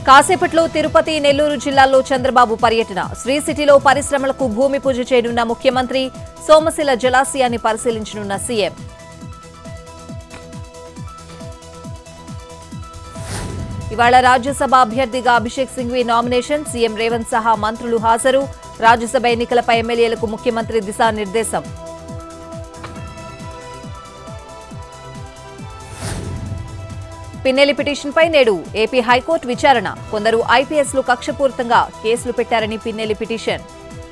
కాసేపట్లో తిరుపతి నెల్లూరు జిల్లాల్లో చంద్రబాబు పర్యటన శ్రీ సిటీలో పరిశ్రమలకు భూమి పూజ చేయనున్న ముఖ్యమంత్రి సోమశిల జలాశయాన్ని పరిశీలించనున్న సీఎం ఇవాళ రాజ్యసభ అభ్యర్థిగా అభిషేక్ సింఘ్వి నామినేషన్ సీఎం రేవంత్ సహా మంత్రులు హాజరు రాజ్యసభ ఎన్నికలపై ఎమ్మెల్యేలకు ముఖ్యమంత్రి దిశానిర్దేశం పిన్నెలి పిటిషన్పై నేడు ఏపీ హైకోర్టు విచారణ కొందరు ఐపీఎస్లు కక్షపూరితంగా కేసులు పెట్టారని పిన్నెలి పిటిషన్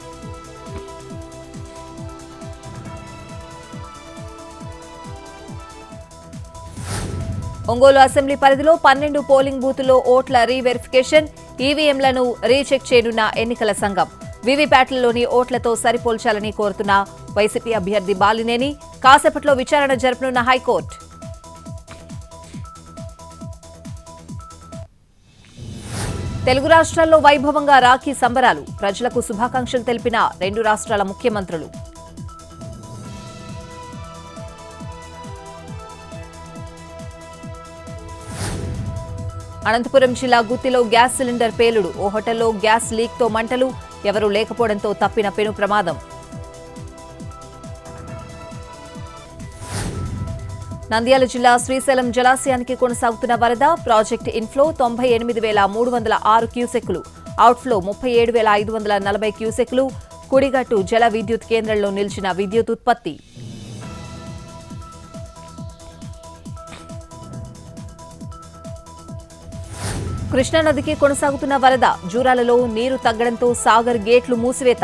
ఒంగోలు అసెంబ్లీ పరిధిలో పన్నెండు పోలింగ్ బూతుల్లో ఓట్ల రీవెరిఫికేషన్ ఈవీఎంలను రీచెక్ చేయనున్న ఎన్నికల సంఘం వీవీప్యాట్లలోని ఓట్లతో సరిపోల్చాలని కోరుతున్న వైసీపీ అభ్యర్థి బాలినేని కాసేపట్లో విచారణ జరపనున్న హైకోర్టు తెలుగు రాష్ట్రాల్లో వైభవంగా రాఖీ సంబరాలు ప్రజలకు శుభాకాంక్షలు తెలిపిన రెండు రాష్ట్రాల ముఖ్యమంత్రులు అనంతపురం జిల్లా గుత్తిలో గ్యాస్ సిలిండర్ పేలుడు ఓ హోటల్లో గ్యాస్ లీక్తో మంటలు ఎవరూ లేకపోవడంతో తప్పిన పెను ప్రమాదం నంద్యాల జిల్లా శ్రీశైలం జలాశయానికి కొనసాగుతున్న వరద ప్రాజెక్ట్ ఇన్ఫ్లో తొంభై ఎనిమిది వేల మూడు వందల ఆరు క్యూసెక్లు అవుట్ఫ్లో ముప్పై ఏడు వేల ఐదు వందల నలభై క్యూసెక్లు కుడిగట్టు జల విద్యుత్ కేంద్రంలో నిలిచిన విద్యుత్ ఉత్పత్తి కృష్ణానదికి కొనసాగుతున్న వరద జూరాలలో నీరు తగ్గడంతో సాగర్ గేట్లు మూసివేత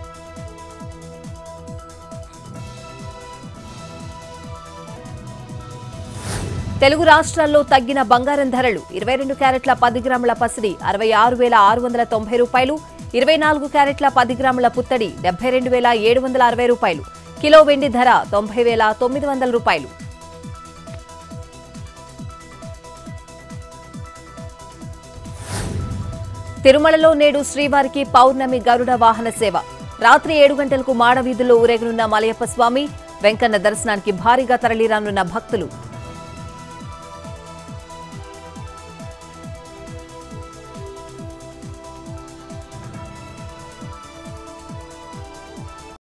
తెలుగు రాష్ట్రాల్లో తగ్గిన బంగారం ధరలు ఇరవై రెండు క్యారెట్ల పది గ్రాముల పసిడి అరవై ఆరు వేల ఆరు వందల తొంభై రూపాయలు ఇరవై నాలుగు క్యారెట్ల పది గ్రాముల పుత్తడి డెబ్బై రెండు వేల ఏడు వందల అరవై రూపాయలు కిలో వెండి ధర తొంభై వేల తొమ్మిది వందల రూపాయలు తిరుమలలో నేడు శ్రీవారికి పౌర్ణమి గరుడ వాహన సేవ రాత్రి ఏడు గంటలకు మాడవీధుల్లో ఊరేగనున్న మలయప్ప స్వామి వెంకన్న దర్శనానికి భారీగా తరలిరానున్న భక్తులు